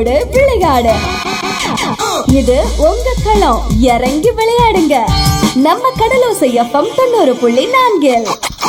கடலோடு விளையாடு இது உங்க களம் இறங்கி விளையாடுங்க நம்ம கடலோசை எஃப்எம் தொண்ணூறு புள்ளி நான்கில்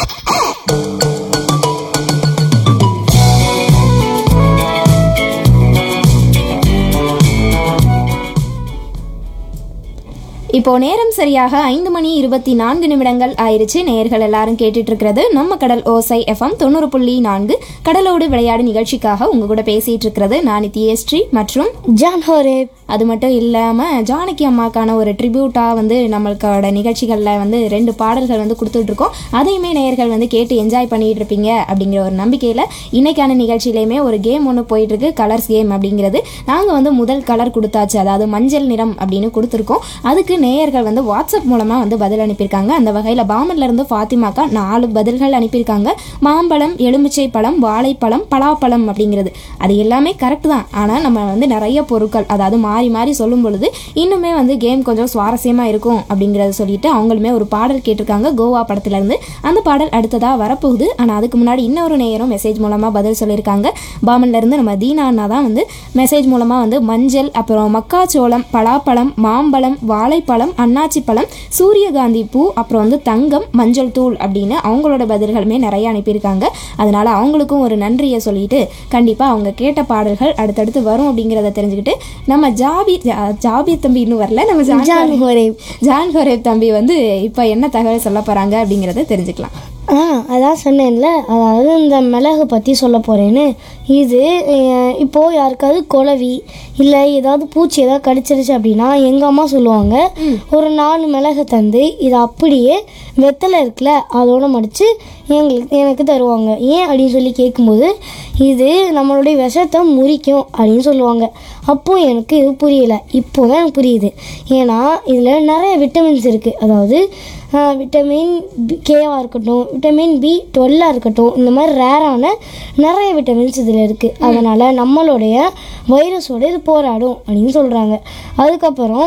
இப்போ நேரம் சரியாக ஐந்து மணி இருபத்தி நான்கு நிமிடங்கள் ஆயிருச்சு நேயர்கள் எல்லாரும் கேட்டுட்டு இருக்கிறது நம்ம கடல் ஓசை எஃப்எம் தொண்ணூறு புள்ளி நான்கு கடலோடு விளையாடு நிகழ்ச்சிக்காக உங்க கூட பேசிட்டு இருக்கிறது நான் நித்யஸ்ரீ மற்றும் ஜான் ஹோரே அது மட்டும் இல்லாமல் ஜானகி அம்மாக்கான ஒரு ட்ரிபியூட்டாக வந்து நம்மளுக்கோட நிகழ்ச்சிகளில் வந்து ரெண்டு பாடல்கள் வந்து கொடுத்துட்ருக்கோம் அதையுமே நேயர்கள் வந்து கேட்டு என்ஜாய் பண்ணிட்டு இருப்பீங்க அப்படிங்கிற ஒரு நம்பிக்கையில் இன்னைக்கான நிகழ்ச்சியிலையுமே ஒரு கேம் ஒன்று போயிட்டுருக்கு கலர்ஸ் கேம் அப்படிங்கிறது நாங்கள் வந்து முதல் கலர் கொடுத்தாச்சு அதாவது மஞ்சள் நிறம் அப்படின்னு கொடுத்துருக்கோம் அதுக்கு நேயர்கள் வந்து வாட்ஸ்அப் மூலமாக வந்து பதில் அனுப்பியிருக்காங்க அந்த வகையில் பாமன்லேருந்து ஃபாத்திமாக்கா நாலு பதில்கள் அனுப்பியிருக்காங்க மாம்பழம் எலுமிச்சை பழம் வாழைப்பழம் பலாப்பழம் அப்படிங்கிறது அது எல்லாமே கரெக்ட் தான் ஆனால் நம்ம வந்து நிறைய பொருட்கள் அதாவது மாறி மாறி சொல்லும் பொழுது இன்னுமே வந்து கேம் கொஞ்சம் சுவாரஸ்யமாக இருக்கும் அப்படிங்கிறத சொல்லிட்டு அவங்களுமே ஒரு பாடல் கேட்டிருக்காங்க கோவா படத்துலேருந்து அந்த பாடல் அடுத்ததாக வரப்போகுது ஆனால் அதுக்கு முன்னாடி இன்னொரு நேரம் மெசேஜ் மூலமாக பதில் சொல்லியிருக்காங்க பாமன்லேருந்து நம்ம தீனா அண்ணா தான் வந்து மெசேஜ் மூலமாக வந்து மஞ்சள் அப்புறம் மக்காச்சோளம் பலாப்பழம் மாம்பழம் வாழைப்பழம் அன்னாச்சி பழம் சூரியகாந்தி பூ அப்புறம் வந்து தங்கம் மஞ்சள் தூள் அப்படின்னு அவங்களோட பதில்களுமே நிறைய அனுப்பியிருக்காங்க அதனால அவங்களுக்கும் ஒரு நன்றியை சொல்லிட்டு கண்டிப்பாக அவங்க கேட்ட பாடல்கள் அடுத்தடுத்து வரும் அப்படிங்கிறத தெரிஞ்சுக்கிட்டு நம்ம ஜாபி ஜா- ஜாபி தம்பி இன்னும் வரல நம்ம John John Hore John Horeb தம்பி வந்து இப்போ என்ன தகவல் சொல்ல போகிறாங்க அப்படிங்கிறத தெரிஞ்சுக்கலாம் ஆ அதான் சொன்னேன்ல அதாவது இந்த மிளகு பற்றி சொல்ல போகிறேன்னு இது அஹ், இப்போ யாருக்காவது குளவி இல்லை ஏதாவது பூச்சி ஏதாவது கடிச்சிருச்சு அப்படின்னா எங்கள் அம்மா சொல்லுவாங்க ஒரு நாலு மிளகு தந்து இதை அப்படியே வெத்தலை இருக்குல்ல அதோட மடித்து எங்களுக்கு எனக்கு தருவாங்க ஏன் அப்படின்னு சொல்லி கேட்கும்போது இது நம்மளுடைய விஷத்தை முறிக்கும் அப்படின்னு சொல்லுவாங்க அப்போ எனக்கு இது புரியல இப்போ தான் எனக்கு புரியுது ஏன்னா இதில் நிறைய விட்டமின்ஸ் இருக்குது அதாவது ஆஹ், விட்டமின் கேவாக இருக்கட்டும் விட்டமின் பி டுவெல்லாக இருக்கட்டும் இந்த மாதிரி ரேரான நிறைய விட்டமின்ஸ் இதில் இருக்குது அதனால் நம்மளுடைய வைரஸோட இது போராடும் அப்படின்னு சொல்கிறாங்க அதுக்கப்புறம்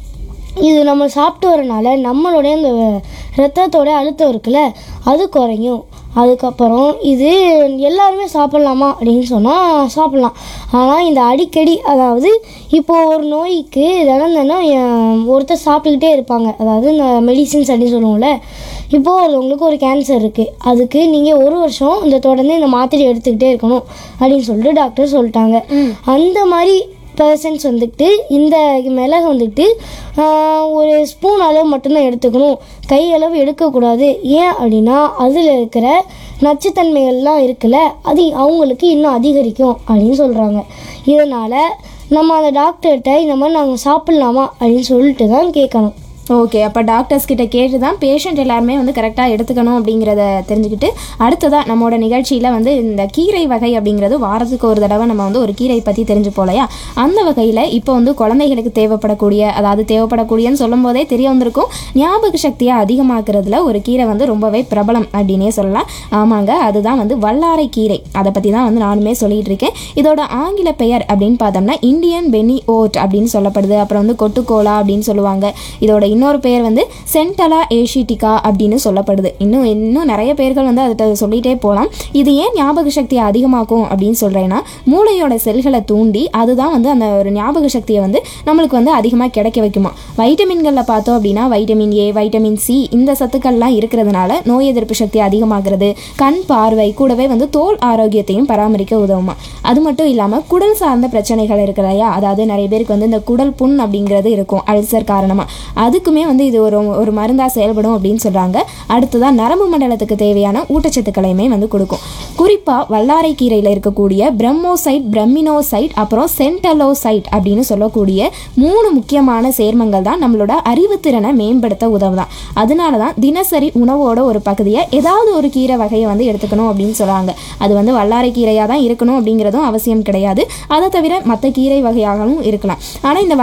இது நம்ம சாப்பிட்டு வரனால நம்மளுடைய இந்த ரத்தத்தோட அழுத்தம் இருக்குல்ல அது குறையும் அதுக்கப்புறம் இது எல்லாருமே சாப்பிட்லாமா அப்படின்னு சொன்னால் சாப்பிட்லாம் ஆனால் இந்த அடிக்கடி அதாவது இப்போ ஒரு நோய்க்கு தினம் தினம் அஹ், ஒருத்தர் சாப்பிட்டுக்கிட்டே இருப்பாங்க அதாவது இந்த மெடிசின்ஸ் அப்படின்னு சொல்லுவோம்ல இப்போது ஒரு உங்களுக்கு ஒரு கேன்சர் இருக்குது அதுக்கு நீங்கள் ஒரு வருஷம் இந்த தொடர்ந்து இந்த மாத்திரை எடுத்துக்கிட்டே இருக்கணும் அப்படின்னு சொல்லிட்டு டாக்டர் சொல்லிட்டாங்க அந்த மாதிரி பர்சன்ஸ் வந்துட்டு இந்த மிளகு வந்துட்டு ஆஹ், ஒரு ஸ்பூன் அளவு மட்டும்தான் எடுத்துக்கணும் கை அளவு எடுக்கக்கூடாது ஏன் அப்படின்னா அதில் இருக்கிற நச்சுத்தன்மைகள்லாம் இருக்குல்ல அது அவங்களுக்கு இன்னும் அதிகரிக்கும் அப்படின்னு சொல்கிறாங்க இதனால் நம்ம அந்த டாக்டர்கிட்ட இந்த மாதிரி நாங்கள் சாப்பிட்லாமா அப்படின்னு சொல்லிட்டு தான் கேட்கணும் ஓகே அப்போ டாக்டர்ஸ் கிட்ட கேட்டு தான் பேஷண்ட் எல்லாருமே வந்து கரெக்டாக எடுத்துக்கணும் அப்படிங்கிறத தெரிஞ்சுக்கிட்டு அடுத்ததாக நம்மளோட நிகழ்ச்சியில் வந்து இந்த கீரை வகை அப்படிங்கிறது வாரத்துக்கு ஒரு தடவை நம்ம வந்து ஒரு கீரை பற்றி தெரிஞ்சு போலையா அந்த வகையில் இப்போ வந்து குழந்தைகளுக்கு தேவைப்படக்கூடிய அதாவது தேவைப்படக்கூடியன்னு சொல்லும் போதே தெரிய வந்திருக்கும் ஞாபக சக்தியை அதிகமாக்குறதுல ஒரு கீரை வந்து ரொம்பவே பிரபலம் அப்படின்னே சொல்லலாம் ஆமாங்க அதுதான் வந்து வல்லாரை கீரை அதை பற்றி தான் வந்து நானுமே சொல்லிட்டு இருக்கேன் இதோட ஆங்கில பெயர் அப்படின்னு பார்த்தோம்னா இந்தியன் பெனி ஓட் அப்படின்னு சொல்லப்படுது அப்புறம் வந்து கொட்டுக்கோலா அப்படின்னு சொல்லுவாங்க இதோட இன்னொரு பெயர் வந்து சென்டலா ஏஷிட்டிகா அப்படின்னு சொல்லப்படுது இன்னும் இன்னும் நிறைய பேர்கள் வந்து அதை சொல்லிட்டே போகலாம் இது ஏன் ஞாபக சக்தியை அதிகமாக்கும் அப்படின்னு சொல்கிறேன்னா மூளையோட செல்களை தூண்டி அதுதான் வந்து அந்த ஒரு ஞாபக சக்தியை வந்து நம்மளுக்கு வந்து அதிகமாக கிடைக்க வைக்குமா வைட்டமின்களில் பார்த்தோம் அப்படின்னா வைட்டமின் ஏ வைட்டமின் சி இந்த சத்துக்கள்லாம் இருக்கிறதுனால நோய் எதிர்ப்பு சக்தி அதிகமாகிறது கண் பார்வை கூடவே வந்து தோல் ஆரோக்கியத்தையும் பராமரிக்க உதவுமா அது மட்டும் இல்லாமல் குடல் சார்ந்த பிரச்சனைகள் இருக்கு இல்லையா அதாவது நிறைய பேருக்கு வந்து இந்த குடல் புண் அப்படிங்கிறது இருக்கும் அல்சர் காரணமாக அதுக்குமே வந்து இது ஒரு ஒரு மருந்தாக செயல்படும் அப்படின்னு சொல்கிறாங்க அடுத்ததாக நரம்பு மண்டலத்துக்கு தேவையான ஊட்டச்சத்துக்களையுமே வந்து கொடுக்கும் குறிப்பாக வல்லாரை கீரையில் இருக்கக்கூடிய பிரம்மோசைட் பிரமினோசைட் அப்புறம் சென்டலோசைட் அப்படின்னு சொல்லக்கூடிய மூணு முக்கியமான சேர்மங்கள் தான் நம்மளோட அறிவுத்திறனை மேம்படுத்த உதவுதான் அதனால தான் தினசரி உணவோட ஒரு பகுதியை ஏதாவது ஒரு கீரை வகையை வந்து எடுத்துக்கணும் அப்படின்னு சொல்கிறாங்க அது வந்து வல்லாரை கீரையாக தான் இருக்கணும் அப்படிங்கிறதும் அவசியம் கிடையாது அதை தவிர மற்ற கீரை வகையாகவும் இருக்கலாம் ஆனால் இந்த